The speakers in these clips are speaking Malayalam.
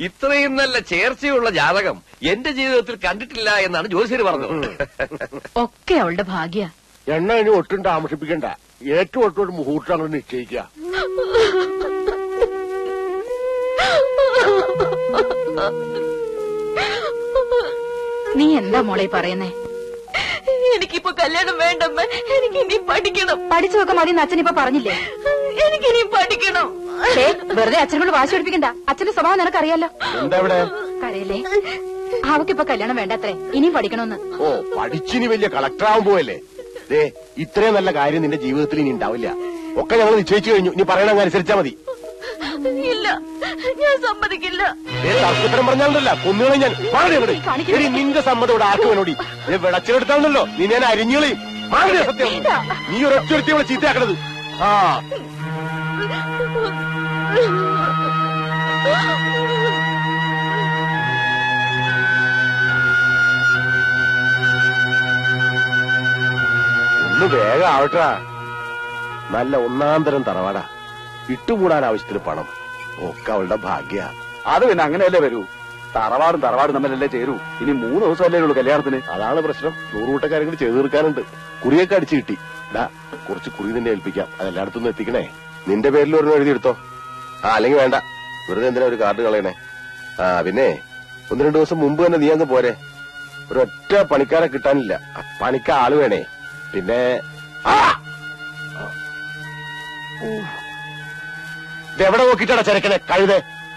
ഇത്രയും നല്ല ചേർച്ചയുള്ള ജാതകം എന്റെ ജീവിതത്തിൽ കണ്ടിട്ടില്ല എന്നാണ് ജോത്സ്യര് പറഞ്ഞത് ഒക്കെ അവളുടെ ഭാഗ്യ എണ്ണ ഇനി ഒട്ടും താമസിപ്പിക്കണ്ട ഏറ്റവും ഒട്ടും ഒരു മുഹൂർത്തം അങ്ങോട്ട് നിശ്ചയിക്കുക നീ എന്താ മോളെ ഈ പറയുന്നേ എനിക്കിപ്പോ കല്യാണം വേണ്ടമ്മ എനിക്ക് ഇനി പഠിക്കണം പഠിച്ചു വെക്കാൻ മതി അച്ഛൻ ഇപ്പൊ പറഞ്ഞില്ലേ എനിക്കിനി പഠിക്കണം ഛേ, വെറുതെ അച്ഛനോട് വാശി പഠിപ്പിക്കണ്ട അച്ഛന്റെ സ്വഭാവം നിനക്കറിയാലോ എന്താ ഇവിടെ കരയില്ലേ അവക്കിപ്പൊ കല്യാണം വേണ്ടത്രേ ഇനിയും പഠിക്കണമെന്ന് ഓ പഠിച്ചിനി വലിയ കളക്ടർ ആവാൻ പോവല്ലേ ദേ ഇത്രയും നല്ല കാര്യം നിന്റെ ജീവിതത്തിൽ ഇനി ഉണ്ടാവില്ല ഒക്കെ ഞങ്ങൾ നിശ്ചയിച്ചു കഴിഞ്ഞു ഇനി പറയണ അനുസരിച്ചാ മതി ഇല്ല ഞാൻ സമ്മതിക്കില്ല ദേ തർക്കത്തരം പറഞ്ഞാലല്ല കൊന്നുകളെ ഞാൻ മാറി അങ്ങട്. എടി നിന്റെ സമ്മതം ഇവിടെ ആർക്ക് വേണോടി ദേ വിളച്ചെടുത്താണല്ലോ നീ ഞാൻ അരിഞ്ഞുകളയും മാറി സത്യം നീ ഒരൊറ്റ ഇവിടെ ചീത്തയാക്കണത് ആ ഒന്ന് വേഗം ആവട്ടാ നല്ല ഒന്നാം തരം തറവാടാ ഇട്ടുകൂടാൻ ആവശ്യത്തിന് പണം ഒക്കെ അവളുടെ ഭാഗ്യ അത് പിന്നെ അങ്ങനെയല്ലേ വരൂ തറവാടും തറവാടും തമ്മിലല്ലേ ചേരൂ ഇനി മൂന്ന് ദിവസമല്ലേ ഉള്ളൂ കല്യാണത്തിന് അതാണ് പ്രശ്നം നൂറുകൂട്ടക്കാരും കൂടി ചെയ്തു തീർക്കാനുണ്ട് കുറിയൊക്കെ അടിച്ചു കിട്ടി ഡാ കുറച്ച് കുറി നിന്നെ ഏൽപ്പിക്കാം അതെല്ലായിടത്തും എത്തിക്കണേ നിന്റെ പേരിൽ ഒരെണ്ണം എഴുതിയെടുത്തോ ആ അല്ലെങ്കിൽ വേണ്ട വെറുതെ എന്തിനാ ഒരു കാർഡ് കളയണേ ആ പിന്നെ ഒന്ന് രണ്ടു ദിവസം മുമ്പ് തന്നെ നീ അങ്ങ് പോരെ ഒരൊറ്റ പണിക്കാരെ കിട്ടാനില്ല ആ പണിക്ക ആള് വേണേ പിന്നെ ആ! ഊ. ഇതെവിടെ നോക്കിട്ടാടാ ചെരക്കനെ കഴുതേ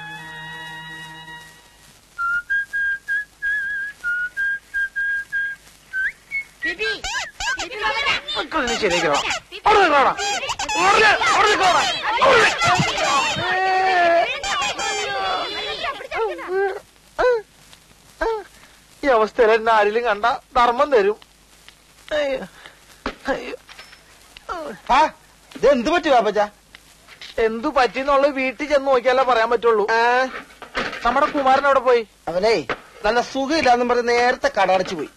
ഈ അവസ്ഥയിൽ എന്നെ ആരെങ്കിലും കണ്ട ധർമ്മം തരും അയ്യോ. അയ്യോ. ഇത് എന്ത് പറ്റി പാപ്പച്ച എന്തു പറ്റിന്നുള്ളത് വീട്ടിൽ ചെന്ന് നോക്കിയാലേ പറയാൻ പറ്റുള്ളൂ നമ്മുടെ കുമാരൻ അവിടെ പോയി അവനെ നല്ല സുഖമില്ലാന്നും പറഞ്ഞ് നേരത്തെ കട അടച്ചു പോയി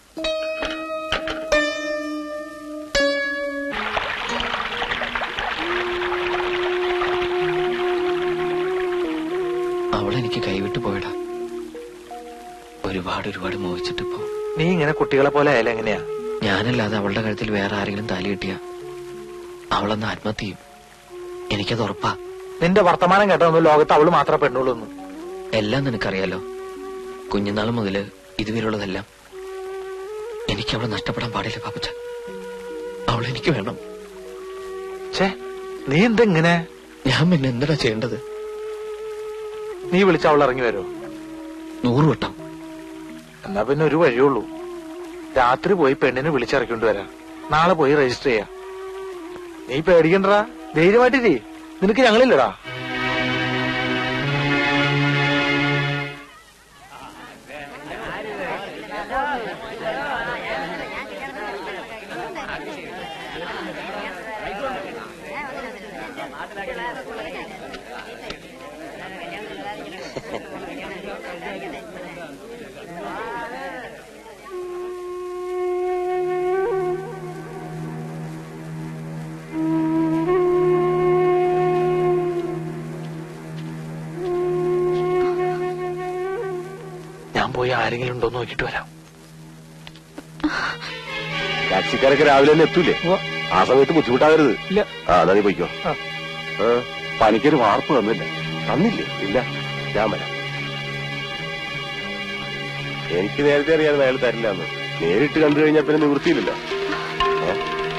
അവളെനിക്ക് കൈവിട്ടു പോയടാ ഒരുപാട് ഒരുപാട് മോഹിച്ചിട്ടിപ്പോ നീ ഇങ്ങനെ കുട്ടികളെ പോലെ ആയാലും എങ്ങനെയാ ഞാനല്ലാതെ അവളുടെ കഴുത്തിൽ വേറെ ആരെങ്കിലും താലി കിട്ടിയ അവളൊന്ന് ആത്മഹത്യ ചെയ്യും എനിക്കത് ഉറപ്പാ നിന്റെ വർത്തമാനം കേട്ടൊന്നും ലോകത്ത് അവള് മാത്രമേ പെണ്ണുള്ളൂ എന്ന്. എല്ലാം നിനക്കറിയാലോ കുഞ്ഞുനാൾ മുതല് ഇതുവരെയുള്ളതെല്ലാം എനിക്ക് അവളെ നഷ്ടപ്പെടാൻ പാടില്ല പാപ്പച്ച അവൾ എനിക്ക് വേണം ഛേ നീ എന്തെങ്ങനെ ഞാൻ പിന്നെ എന്താ ചെയ്യേണ്ടത് നീ വിളിച്ച അവൾ ഇറങ്ങി വരുമോ നൂറ് വട്ടം എന്നാ പിന്നെ ഒരു വഴിയുള്ളൂ രാത്രി പോയി പെണ്ണിനെ വിളിച്ചിറക്കിക്കൊണ്ട് വരാം നാളെ പോയി രജിസ്റ്റർ ചെയ്യാം നീ പേടിക്കണ്ടടാ ധൈര്യമായിട്ടിരി നിനക്ക് ഞങ്ങളില്ലടാ ഞാൻ പോയി ആരെങ്കിലും ഉണ്ടോ എന്ന് നോക്കിട്ട് വരാം ടാക്സിക്കാരൊക്കെ രാവിലെ തന്നെ എത്തൂലേ ആ സമയത്ത് ബുദ്ധിമുട്ടാകരുത് ഇല്ല ആ എന്നാ നീ പോയിക്കോ ആ. ആ, പണിക്കൊരു വാർപ്പ് തന്നില്ലേ തന്നില്ലേ ഇല്ല ഞാൻ വരാം എനിക്ക് നേരത്തെ അറിയാതെ അയാൾ തരില്ല എന്ന് നേരിട്ട് കണ്ടു കഴിഞ്ഞാൽ പിന്നെ നിവൃത്തിയില്ലല്ലോ ഏ?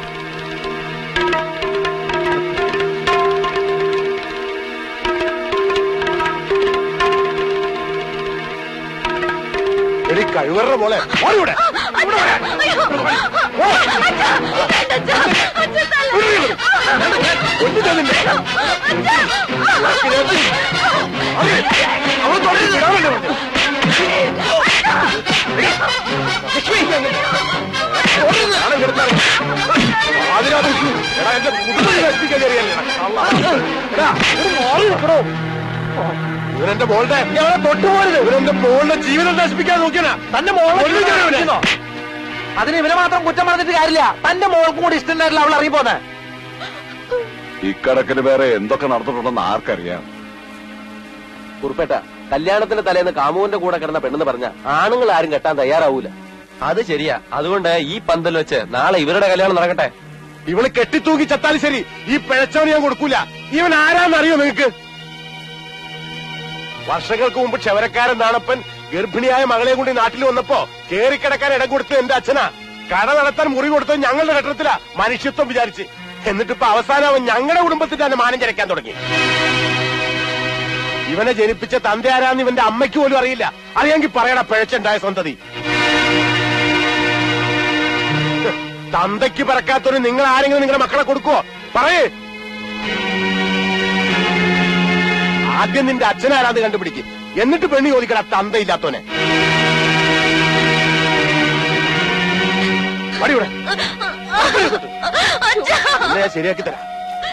എടി കഴിവറ പോലെ ഓടിവിടെ ഇവരെന്റെ മോളുടെ തൊട്ടുപോരുത് ഇവരെന്റെ മോളുടെ ജീവനം നശിപ്പിക്കാൻ നോക്കിയാ തന്റെ മോളെ അതിന് ഇവനെ മാത്രം കുറ്റം പറഞ്ഞിട്ട് കാര്യമില്ല തന്റെ മോൾക്കും കൂടി ഇഷ്ടണ്ടായിട്ടില്ല അവൾ അറിയിപ്പോന്നെ ഇക്കണക്കിന് വേറെ എന്തൊക്കെ നടന്നിട്ടുണ്ടെന്ന് ആർക്കറിയാം കുറുപ്പേട്ട കല്യാണത്തിന്റെ തലേന്ന് കാമുവിന്റെ കൂടെ കിടന്ന പെണ്ണെന്ന് പറഞ്ഞ ആണുങ്ങൾ ആരും കെട്ടാൻ തയ്യാറാവൂല അത് ശരിയാ അതുകൊണ്ട് ഈ പന്തൽ വെച്ച് നാളെ ഇവരുടെ കല്യാണം നടക്കട്ടെ ഇവള് കെട്ടിത്തൂക്കി ചത്താലും ശരി ഈ പിഴച്ചവന് ഞാൻ കൊടുക്കൂല ഇവൻ ആരാന്നറിയോ നിങ്ങക്ക് വർഷങ്ങൾക്ക് മുമ്പ് ക്ഷവരക്കാരൻ നാണപ്പൻ ഗർഭിണിയായ മകളെ കൊണ്ട് ഈ നാട്ടിൽ വന്നപ്പോ കേറിക്കിടക്കാൻ ഇടം കൊടുത്തത് എന്റെ അച്ഛനാ കട നടത്താൻ മുറി കൊടുത്തത് ഞങ്ങളുടെ ഘട്ടത്തിലാ മനുഷ്യത്വം വിചാരിച്ച് എന്നിട്ടിപ്പോ അവസാനം അവൻ ഞങ്ങളുടെ കുടുംബത്തിൽ തന്നെ മാനം ചരക്കാൻ തുടങ്ങി ഇവനെ ജനിപ്പിച്ച തന്റെ ആരാന്ന് ഇവന്റെ അമ്മയ്ക്ക് പോലും അറിയില്ല അറിയാമെങ്കിൽ പറയണ പിഴച്ചുണ്ടായ സന്തതി തന്തയ്ക്ക് പിറക്കാത്തൊരു നിങ്ങൾ ആരെങ്കിലും നിങ്ങളുടെ മക്കളെ കൊടുക്കുവോ പറയേ ആദ്യം നിന്റെ അച്ഛനാരാന്ന് കണ്ടുപിടിക്കും എന്നിട്ട് പെണ്ണി ചോദിക്കട തന്തയില്ലാത്തോനെ മടിയൂടെ ഞാൻ ശരിയാക്കി തരാം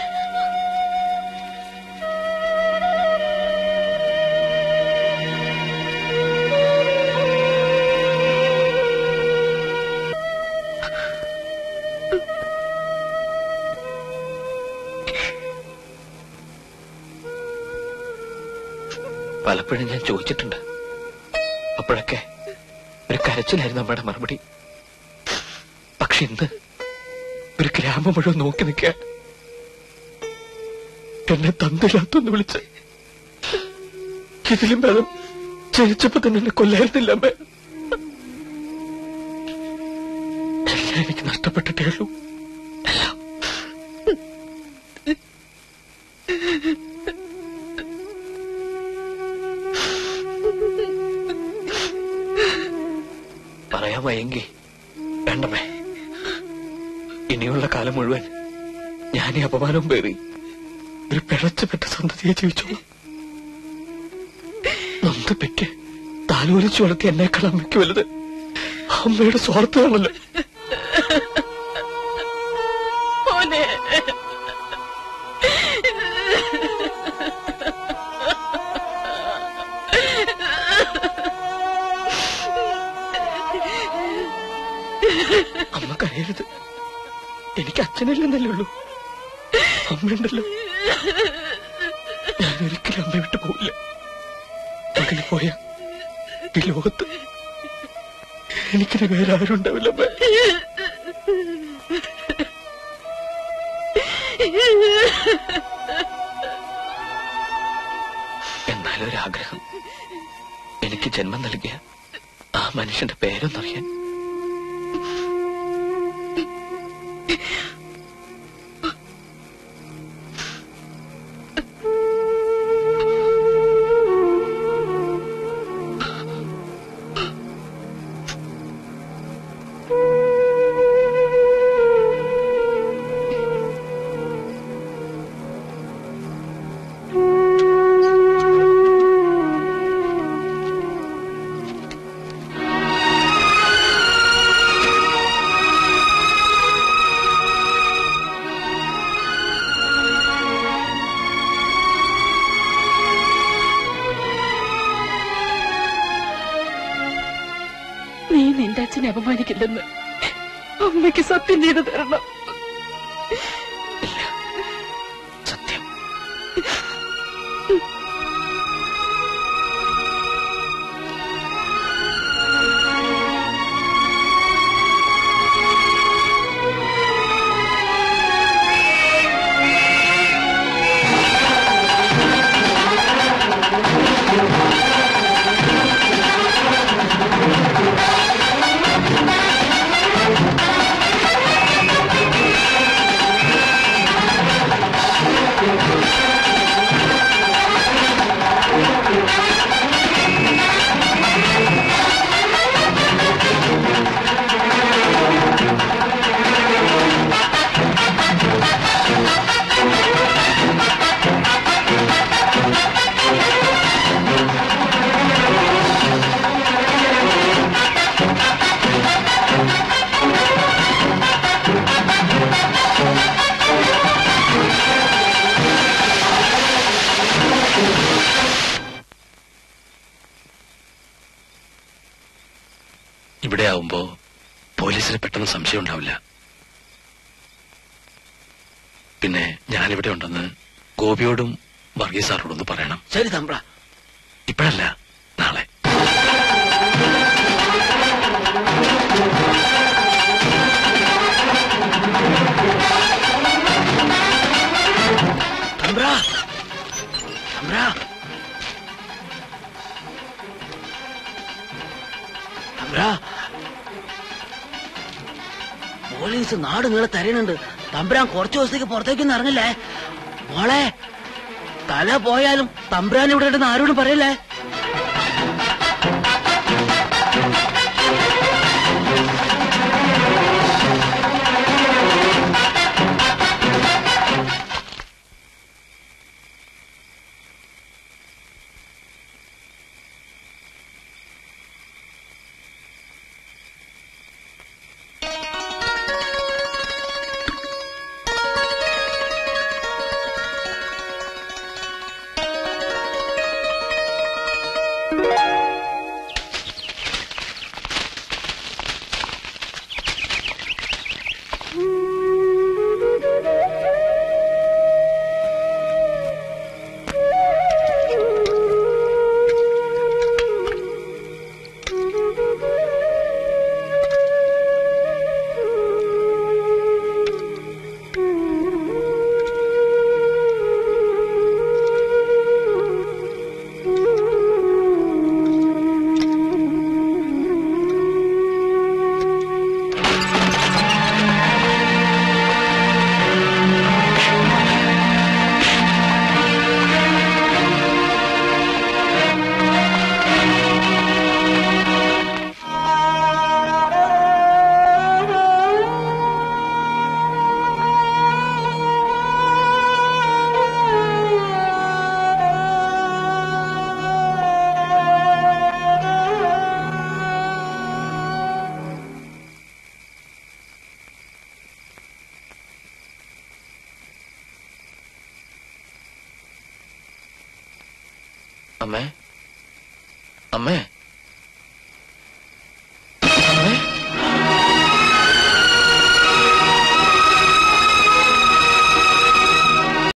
പലപ്പോഴും ഞാൻ ചോദിച്ചിട്ടുണ്ട് അപ്പോഴൊക്കെ ഒരു കരച്ചിലായിരുന്നു അമ്മയുടെ മറുപടി പക്ഷെ ഇന്ന് ഒരു ഗ്രാമം മുഴുവൻ നോക്കി നിൽക്കാൻ എന്നെ തന്നില്ലാത്തൊന്ന് വിളിച്ച് ഇതിലും ഭേദം ജനിച്ചപ്പോ തന്നെ എന്നെ കൊല്ലായിരുന്നില്ല അമ്മ എല്ലാം എനിക്ക് നഷ്ടപ്പെട്ടിട്ടേ ഉള്ളൂ എല്ലാം പറയാൻ വയ്യെങ്കി വേണ്ടമേ ഇനിയുള്ള കാലം മുഴുവൻ ഞാൻ ഈ അപമാനവും പേറി ഒരു പിഴച്ചപ്പെട്ട സന്തതിയെ ജീവിച്ചോളൂ നന്ദ പെറ്റ് താലോലിച്ചു വളർത്തി എന്നേക്കാൾ അമ്മയ്ക്ക് വലുത് അമ്മയുടെ സ്വാർത്ഥമാണല്ലോ മോനെ അമ്മ കരയരുത് എനിക്ക് അച്ഛനില്ലെന്നല്ലേ ഉള്ളൂ അമ്മയുണ്ടല്ലോ ഞാൻ ഒരിക്കലും അമ്മ വിട്ടു പോവില്ല അങ്ങനെ പോയ ഈ ലോകത്ത് എനിക്കിന് വേറെ ആരും ഉണ്ടാവില്ല അമ്മ എന്നാലും ഒരാഗ്രഹം എനിക്ക് ജന്മം നൽകിയ ആ മനുഷ്യന്റെ പേരൊന്നറിയാൻ നീ നിന്റെ അച്ഛനെ അപമാനിക്കില്ലെന്ന് അമ്മയ്ക്ക് സത്യം ചെയ്തു തരണം ഇല്ല സത്യം ഇവിടെ ആവുമ്പോ പോലീസിന് പെട്ടെന്ന് സംശയം ഉണ്ടാവില്ല പിന്നെ ഞാനിവിടെ ഉണ്ടെന്ന് ഗോപിയോടും വർഗീസ് സാറോടൊന്ന് പറയണം ശരി തമ്പ്ര ഇപ്പോഴല്ല നാളെ തമ്പ്രാ തമ്പ്രാ തമ്പ്രാ പോലീസ് നാട് നിങ്ങളെ തരുന്നുണ്ട് തമ്പുരാൻ കുറച്ചു ദിവസത്തേക്ക് പുറത്തേക്കൊന്നും ഇറങ്ങില്ലേ മോളെ തല പോയാലും തമ്പുരാൻ ഇവിടെ ഉണ്ടെന്ന് ആരോടും പറയല്ലേ അമ്മേ അമ്മേ